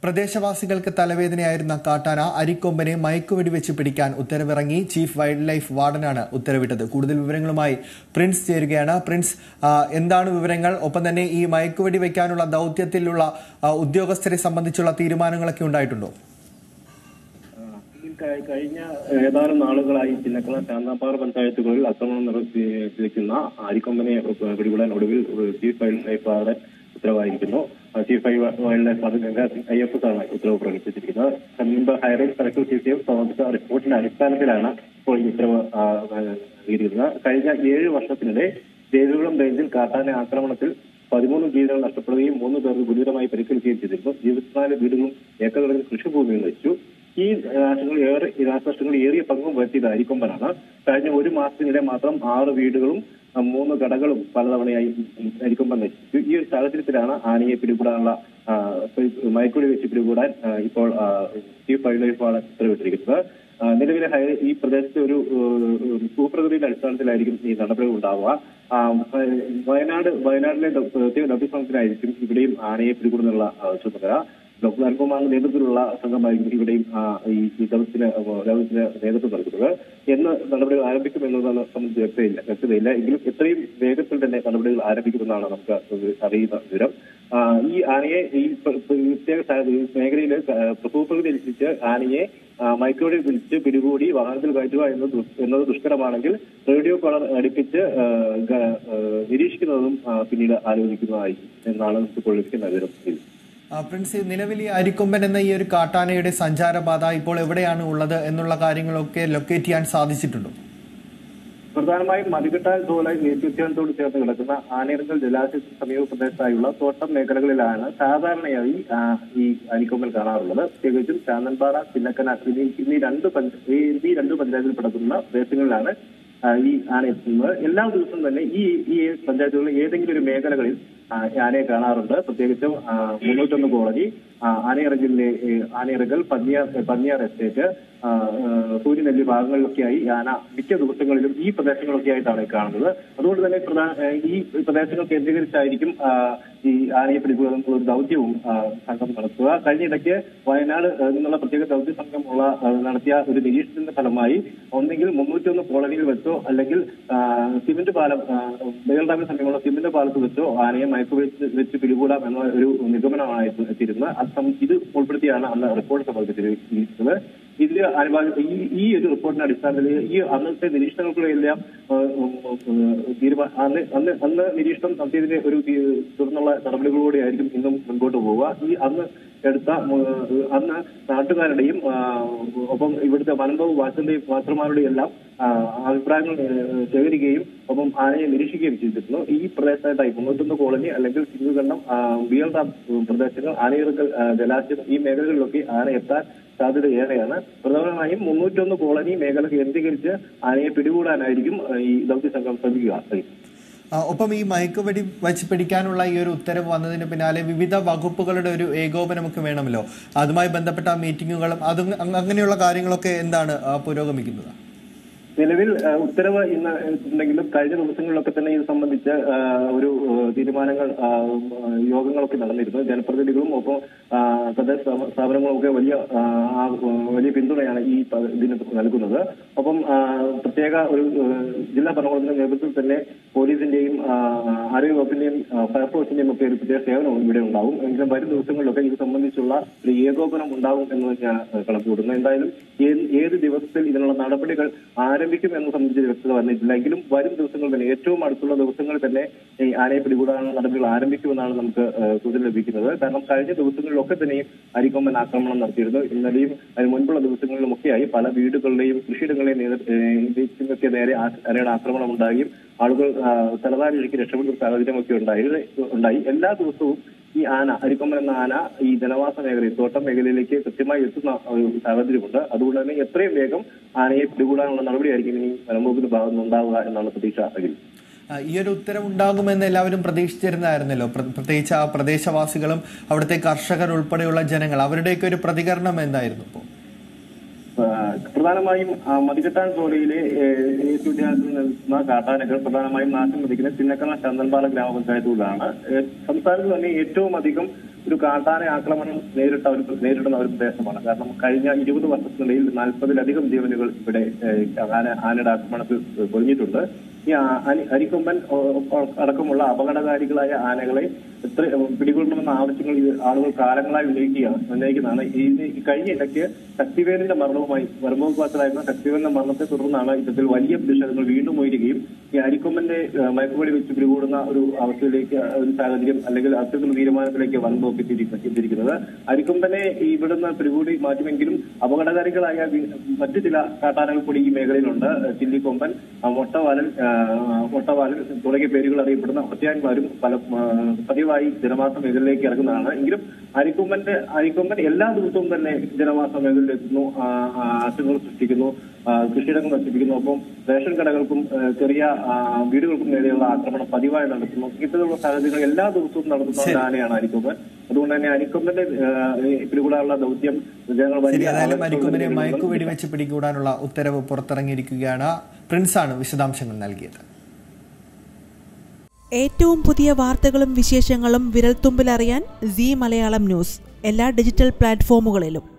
പ്രദേശവാസികൾക്ക് തലവേദനയായിരുന്ന കാട്ടാന അരിക്കൊമ്പനെ മയക്കുവെടി വെച്ച് പിടിക്കാൻ ഉത്തരവിറങ്ങി ചീഫ് വൈൽഡ് ലൈഫ് വാർഡനാണ് ഉത്തരവിട്ടത് കൂടുതൽ വിവരങ്ങളുമായി പ്രിൻസ് ചേരുകയാണ് പ്രിൻസ് ആ, എന്താണ് വിവരങ്ങൾ ഒപ്പം തന്നെ ഈ മയക്കുവെടി വയ്ക്കാനുള്ള ദൗത്യത്തിലുള്ള ആ, ഉദ്യോഗസ്ഥരെ സംബന്ധിച്ചുള്ള തീരുമാനങ്ങളൊക്കെ ഉണ്ടായിട്ടുണ്ടോ ഈ ക- കഴിഞ്ഞ ഏതാനും നാളുകളായി ചിന്നക്കല ശാന്താപ്പാറ പഞ്ചായത്തുകളിൽ ആക്രമണം നടത്തിയിരിക്കുന്ന ആരിക്കൊമ്പനെ പിടികൂടാൻ ഒടുവിൽ ചീഫ് വൈൽഡ് ലൈഫ് വാർഡൻ ഉത്തരവായിരിക്കുന്നു ആ, ചീഫ് വൈ- wildlife warden Ganga Singh I F S ആണ് ഉത്തരവ് പ്രകടിപ്പിച്ചിരിക്കുന്നത് മുൻപ് ഹൈറേഞ്ച് കളക്ടർ ചീഫ് എഫ് സമർപ്പിച്ച റിപ്പോർട്ടിന്റെ അടിസ്ഥാനത്തിലാണ് ഇപ്പോൾ ഈ ഉത്തരവ് ആ, ആ, നൽകിയിരിക്കുന്നത് കഴിഞ്ഞ ഏഴ് വർഷത്തിനിടെ ദേവികുളം റേഞ്ചിൽ കാട്ടാന ആക്രമണത്തിൽ പതിമൂന്ന് ജീവനുകൾ നഷ്ടപ്പെടുകയും മൂന്ന് പേർക്ക് ഗുരുതരമായി പരിക്കേൽക്കുകയും ചെയ്തിരുന്നു ഇരുപത്തിനാല് വീടുകളും ഏക്കറുകളിൽ കൃഷിഭൂമിയും നശിച്ചു ഈ നാശങ്ങൾ ഏറെ ഈ നാശനഷ്ടങ്ങൾ ഏറിയ പങ്കും വരുത്തിയത് അരിക്കൊമ്പനാണ് കഴിഞ്ഞ ഒരു മാസത്തിനിടെ മാത്രം ആറ് വീടുകളും ആ, മൂന്ന് കടകളും പലതവണയായി അരിക്കൊമ്പൻ നശിച്ചു ഈ ഒരു സാഹചര്യത്തിലാണ് ആനയെ പിടികൂടാനുള്ള ആ, മയക്കുടി വെച്ച് പിടികൂടാൻ ആ, ഇപ്പോൾ ആ, ചീഫ് വൈൽഡ് ലൈഫ് വാർഡൻ ഉത്തരവിട്ടിരിക്കുന്നത് ആ, നിലവിലെ ഹൈ- ഈ പ്രദേശത്തെ ഒരു ഏഹ്, ഭൂപ്രകൃതിയുടെ അടിസ്ഥാനത്തിലായിരിക്കും ഈ നടപടികൾ ഉണ്ടാവുക ആ, വയനാട് വയനാട്ടിലെ ദ- പ്രത്യേക ദൗത്യസംഘത്തിനായിരിക്കും ഇവിടെയും ആനയെ പിടികൂടുന്നുള്ള ആ, ചുമതല ഡോക്ടർ അൽകുമാറിന്റെ നേതൃത്വത്തിലുള്ള സംഘമായിരിക്കും ഇവിടെയും ആ, ഈ ഈ ദൗത്യത്തിന് ദൗത്യത്തിന് നേതൃത്വം നൽകുന്നത് എന്ന് നടപടികൾ ആരംഭിക്കുമെന്നതാണ് സംബന്ധിച്ച് വ്യക്തതയില്ല വ്യക്തതയില്ല എങ്കിലും എത്രയും വേഗത്തിൽ തന്നെ നടപടികൾ ആരംഭിക്കുമെന്നാണ് നമുക്ക് അറിയുന്ന വിവരം ആ, ഈ ആനയെ ഈ പ്ര- പ്രത്യേക സ്ഥല- ഈ മേഖലയിൽ ഭൂപ്രകൃതി അനുസരിച്ച് ആനയെ ആ, മൈക്കോടെ വിളിച്ച് പിടികൂടി വാഹനത്തിൽ കയറ്റുക എന്നത് ദുഷ്- എന്നത് ദുഷ്കരമാണെങ്കിൽ റേഡിയോ കോളർ അടുപ്പിച്ച് ആ, ഗ- ആ, നിരീക്ഷിക്കുന്നതും ആ, പിന്നീട് ആലോചിക്കുന്നതായി എന്നാണ് നമുക്ക് ഇപ്പോൾ ലഭിക്കുന്ന വിവരം ഇത്. ആ, പ്രിൻസ് നിലവിൽ ഈ അരിക്കൊമ്പൻ എന്ന ഈ ഒരു കാട്ടാനയുടെ സഞ്ചാരപാത ഇപ്പോൾ എവിടെയാണ് ഉള്ളത് എന്നുള്ള കാര്യങ്ങളൊക്കെ ലൊക്കേറ്റ് ചെയ്യാൻ സാധിച്ചിട്ടുണ്ടോ പ്രധാനമായും മതികെട്ടാൽ തോലായി നീറ്റുദ്യാനത്തോട് ചേർന്ന് കിടക്കുന്ന ആനയിറങ്കൽ ജലാശയത്തിന് സമീപ പ്രദേശത്തായുള്ള തോട്ടം മേഖലകളിലാണ് സാധാരണയായി ആ, ഈ അരിക്കൊമ്പൽ കാണാറുള്ളത് പ്രത്യേകിച്ചും ചാന്നൻപാറ ചിന്നക്കന എന്നീ എന്നീ രണ്ട് പഞ്ച ഈ എന്നീ രണ്ട് പഞ്ചായത്തിൽ പെടുത്തുന്ന പ്രദേശങ്ങളിലാണ് ആ, ഈ ആന എത്തുന്നത് എല്ലാ ദിവസവും തന്നെ ഈ ഈ പഞ്ചായത്തുകളിൽ ഏതെങ്കിലും ഒരു മേഖലകളിൽ ആ, ഈ ആനയെ കാണാറുണ്ട് പ്രത്യേകിച്ചും ആ, മുന്നൂറ്റൊന്ന് കോളനി ആ, ആനയിറങ്കലിലെ ഏ, ആനയിറങ്കൽ പന്നിയാർ പന്നിയാർ എസ്റ്റേറ്റ് ആ, ആ, സൂര്യനെല്ലി ഭാഗങ്ങളിലൊക്കെയായി ഈ ആന മിക്ക ദിവസങ്ങളിലും ഈ പ്രദേശങ്ങളൊക്കെ ആയിട്ടാണ് ഈ കാണുന്നത് അതുകൊണ്ട് തന്നെ പ്രധാന ഏ, ഈ പ്രദേശങ്ങൾ കേന്ദ്രീകരിച്ചായിരിക്കും ആ, ഈ ആനയെ പിടിക്കുക ഒരു ദൗത്യവും ആ, സംഘം നടത്തുക കഴിഞ്ഞ ഇടയ്ക്ക് വയനാട് ഏ, നിന്നുള്ള പ്രത്യേക ദൗത്യ സംഘമുള്ള ആ, നടത്തിയ ഒരു നിരീക്ഷണത്തിന്റെ ഫലമായി ഒന്നെങ്കിൽ മുന്നൂറ്റൊന്ന് കോളനിയിൽ വെച്ചോ അല്ലെങ്കിൽ ആ, സിമന്റ് പാലം ആ, ബേൽ ഡാമിന് സമീപമുള്ള സിമന്റ് പാലത്ത് വെച്ചോ ആനയെ മയക്കുവെച്ച് വെച്ച് പിടികൂടാം എന്ന ഒരു നിഗമനമാണ് എത്തിയിരുന്നത് അത് സം- ഇത് ഉൾപ്പെടുത്തിയാണ് അന്ന് റിപ്പോർട്ട് സമർപ്പിച്ചിരിക്കുന്നത് ഇതിൽ അനുവാദ ഈ ഈ ഒരു റിപ്പോർട്ടിന്റെ അടിസ്ഥാനത്തിൽ ഈ അന്നത്തെ നിരീക്ഷണങ്ങൾക്കെല്ലാം തീരുമാന അന്ന് അന്ന് അന്ന് നിരീക്ഷണം നടത്തിയതിന്റെ ഒരു തീ- തുടർന്നുള്ള നടപടികളോടെ ആയിരിക്കും ഇന്നും മുൻപോട്ട് പോവുക ഈ അന്ന് എടുത്ത ഉം, അന്ന് നാട്ടുകാരുടെയും ആ, ഒപ്പം ഇവിടുത്തെ വനംവകുപ്പ് വാച്ചന്റെയും വാച്ചർമാരുടെയും എല്ലാം ആ, അഭിപ്രായങ്ങൾ ഏഹ്, ശേഖരിക്കുകയും ഒപ്പം ആനയെ നിരീക്ഷിക്കുകയും ചെയ്തിരുന്നു ഈ പ്രദേശത്തായി മുന്നൂറ്റൊന്ന് കോളനി അല്ലെങ്കിൽ സിംഗുകണ്ണം ബിയൽ ഡാം പ്രദേശങ്ങൾ ആനയിറക്കൽ ആ, ജലാശയം ഈ മേഖലകളിലൊക്കെ ആന എത്താൻ സാധ്യത ഏറെയാണ് പ്രധാനമായും മുന്നൂറ്റൊന്ന് കോളനി മേഖല കേന്ദ്രീകരിച്ച് ആനയെ പിടികൂടാനായിരിക്കും ആ, ഈ ദൗത്യ സംഘം ശ്രമിക്കുക ആ, ഒപ്പം ഈ മയക്കുവെടി വച്ച് പിടിക്കാനുള്ള ഈ ഒരു ഉത്തരവ് വന്നതിന് പിന്നാലെ വിവിധ വകുപ്പുകളുടെ ഒരു ഏകോപനമൊക്കെ വേണമല്ലോ അതുമായി ബന്ധപ്പെട്ട മീറ്റിങ്ങുകളും അതും അങ് അങ്ങനെയുള്ള കാര്യങ്ങളൊക്കെ എന്താണ് ആ, പുരോഗമിക്കുന്നത് നിലവിൽ ആ, ഉത്തരവ് ഇന്ന് ഉണ്ടെങ്കിലും കഴിഞ്ഞ ദിവസങ്ങളിലൊക്കെ തന്നെ ഇത് സംബന്ധിച്ച് ആ, ഒരു ആ, തീരുമാനങ്ങൾ ആ, ആ, യോഗങ്ങളൊക്കെ നടന്നിരുന്നു ജനപ്രതിനിധികളും ഒപ്പം ആ, തദ്ദേശ സ്ഥാപ- സ്ഥാപനങ്ങളും ഒക്കെ വലിയ ആ, ആ, വലിയ പിന്തുണയാണ് ഈ പ- ഇതിന് നൽകുന്നത് ഒപ്പം ആ, പ്രത്യേക ഒരു ആ, ജില്ലാ ഭരണകൂടത്തിന്റെ നേതൃത്വത്തിൽ തന്നെ പോലീസിന്റെയും ആ, ആരോഗ്യ വകുപ്പിന്റെയും ആ, ഫയർഫോഴ്സിന്റെയും ഒക്കെ ഒരു പ്രത്യേക സേവനവും ഇവിടെ ഉണ്ടാവും എങ്കിലും വരും ദിവസങ്ങളിലൊക്കെ ഇത് സംബന്ധിച്ചുള്ള ഒരു ഏകോപനം ഉണ്ടാവും എന്ന് തന്നെയാണ് കണക്കുകൂടുന്നത് എന്തായാലും ഏത് ഏത് ദിവസത്തിൽ ഇതിനുള്ള നടപടികൾ ആരംഭിക്കും എന്ന് സംബന്ധിച്ച് വ്യക്തത വന്നിട്ടില്ല എങ്കിലും വരും ദിവസങ്ങളിൽ തന്നെ ഏറ്റവും അടുത്തുള്ള ദിവസങ്ങളിൽ തന്നെ ഈ ആനയെ പിടികൂടാനുള്ള നടപടികൾ ആരംഭിക്കുമെന്നാണ് നമുക്ക് ഏഹ്, സൂചന ലഭിക്കുന്നത് കാരണം കഴിഞ്ഞ ദിവസങ്ങളിലൊക്കെ തന്നെയും അരിക്കൊമ്പൻ ആക്രമണം നടത്തിയിരുന്നു ഇന്നലെയും അതിന് മുൻപുള്ള ദിവസങ്ങളിലുമൊക്കെയായി പല വീടുകളുടെയും കൃഷിയിടങ്ങളുടെയും നേതൃ- ഏഹ്, ഇതിനൊക്കെ നേരെ ആ- ആനയുടെ ആക്രമണം ഉണ്ടാകുകയും ആളുകൾ ആ, തലതാരിഴയ്ക്ക് രക്ഷപ്പെടുന്ന സാഹചര്യമൊക്കെ ഉണ്ടായി ഉണ്ടായി എല്ലാ ദിവസവും ഈ ആന അരിക്കൊമ്പൻ എന്ന ആന ഈ ജനവാസ മേഖലയിൽ തോട്ടം മേഖലയിലേക്ക് കൃത്യമായി എത്തുന്ന ഒരു സാഹചര്യമുണ്ട് അതുകൊണ്ട് തന്നെ എത്രയും വേഗം ആനയെ പിടികൂടാനുള്ള നടപടിയായിരിക്കും ഇനി വനംവകുപ്പിന്റെ ഭാഗത്ത് നിന്നുണ്ടാവുക എന്നാണ് പ്രതീക്ഷ അഖിൽ ആ, ഈ ഒരു ഉത്തരവ് ഉണ്ടാകുമെന്ന് എല്ലാവരും പ്രതീക്ഷിച്ചിരുന്നായിരുന്നല്ലോ പ്ര- പ്രത്യേകിച്ച് ആ പ്രദേശവാസികളും അവിടുത്തെ കർഷകർ ഉൾപ്പെടെയുള്ള ജനങ്ങൾ അവരുടെയൊക്കെ ഒരു പ്രതികരണം എന്തായിരുന്നു ഇപ്പോൾ ആ, പ്രധാനമായും ആ, മതികെട്ടാൻ ചോലയിലെ ഉദ്യാനത്തിൽ നിൽക്കുന്ന കാട്ടാനകൾ പ്രധാനമായും നാശം വിധിക്കുന്ന ചിന്നക്കണ ചന്ദൻപാറ ഗ്രാമപഞ്ചായത്തുകളിലാണ് ഏ, സംസ്ഥാനത്ത് തന്നെ ഏറ്റവും അധികം ഒരു കാട്ടാന ആക്രമണം നേരിട്ട ഒരു നേരിടുന്ന ഒരു പ്രദേശമാണ് കാരണം കഴിഞ്ഞ ഇരുപത് വർഷത്തിനിടയിൽ നാൽപ്പതിലധികം ജീവനുകൾ ഇവിടെ ഏഹ്, ആന ആനയുടെ ആക്രമണത്തിൽ കൊഴിഞ്ഞിട്ടുണ്ട് ഈ ആ- അരി- അരിക്കൊമ്പൻ ഓ, ഓ, അടക്കമുള്ള അപകടകാരികളായ ആനകളെ എത്ര പിടികൊള്ളണമെന്ന ആവശ്യങ്ങൾ ഈ ആളുകൾ കാലങ്ങളായി ഉന്നയിക്കുകയാണ് ഉന്നയിക്കുന്നതാണ് ഈ ഈ കഴിഞ്ഞ ഇടയ്ക്ക് ശക്തിവേലിന്റെ മരണവുമായി വരമ്പോപാത്രമായിരുന്ന ശക്തിവേലിന്റെ മരണത്തെ തുടർന്നാണ് ഇത്തരത്തിൽ വലിയ പ്രതിഷേധങ്ങൾ വീണ്ടും ഉയരുകയും ഈ അരിക്കൊമ്പന്റെ ഏഹ്, മയക്കുവെടി വെച്ച് പിടികൂടുന്ന ഒരു അവസ്ഥയിലേക്ക് ഒരു സാഹചര്യം അല്ലെങ്കിൽ അത്തരത്തിലുള്ള തീരുമാനത്തിലേക്ക് വന്നു എത്തിയിരിക്കുന്നത് അരിക്കൊമ്പനെ ഈ ഇവിടുന്ന് പിടികൂടി മാറ്റുമെങ്കിലും അപകടകാരികളായ വി- മറ്റു ചില കാട്ടാനകൾ കൂടി ഈ മേഖലയിലുണ്ട് ചില്ലിക്കൊമ്പൻ ആ, മൊട്ടവാലൻ ആ, മൊട്ടവാലൻ തുടങ്ങിയ പേരുകൾ അറിയപ്പെടുന്ന ഒറ്റയാന്മാരും പല ആ, പതിവായി ജനവാസ മേഖലയിലേക്ക് ഇറങ്ങുന്നതാണ് എങ്കിലും അരിക്കൊമ്പന്റെ അരിക്കൊമ്പൻ എല്ലാ ദിവസവും തന്നെ ജനവാസ മേഖലയിൽ എത്തുന്നു ആ, ആ, ആശങ്കകൾ സൃഷ്ടിക്കുന്നു ആ, കൃഷിയിടങ്ങൾ നശിപ്പിക്കുന്നു ഒപ്പം റേഷൻ കടകൾക്കും ആ, ചെറിയ ആ, വീടുകൾക്കും നേരെയുള്ള ആക്രമണം പതിവായി നടത്തുന്നു ഇത്തരത്തിലുള്ള സാഹചര്യങ്ങൾ എല്ലാ ദിവസവും നടത്തുന്ന ഒരു ആനയാണ് അരിക്കൊമ്പൻ അതുകൊണ്ട് തന്നെ അരിക്കൊമ്പന്റെ ആ, ഈ പിടികൂടാനുള്ള ദൗത്യം ജനങ്ങൾ ശരി വലിയ ഏതായാലും ആവേശത്തോടെ അരിക്കൊമ്പനെ നേരിടുന്നുണ്ട്. മയക്കുവെടി വെച്ച് പിടികൂടാനുള്ള ഉത്തരവ് പുറത്തിറങ്ങിയിരിക്കുകയാണ് പ്രിൻസാണ് വിശദാംശങ്ങൾ നൽകിയത് ഏറ്റവും പുതിയ വാർത്തകളും വിശേഷങ്ങളും വിരൽത്തുമ്പിലറിയാൻ സി മലയാളം ന്യൂസ് എല്ലാ ഡിജിറ്റൽ പ്ലാറ്റ്ഫോമുകളിലും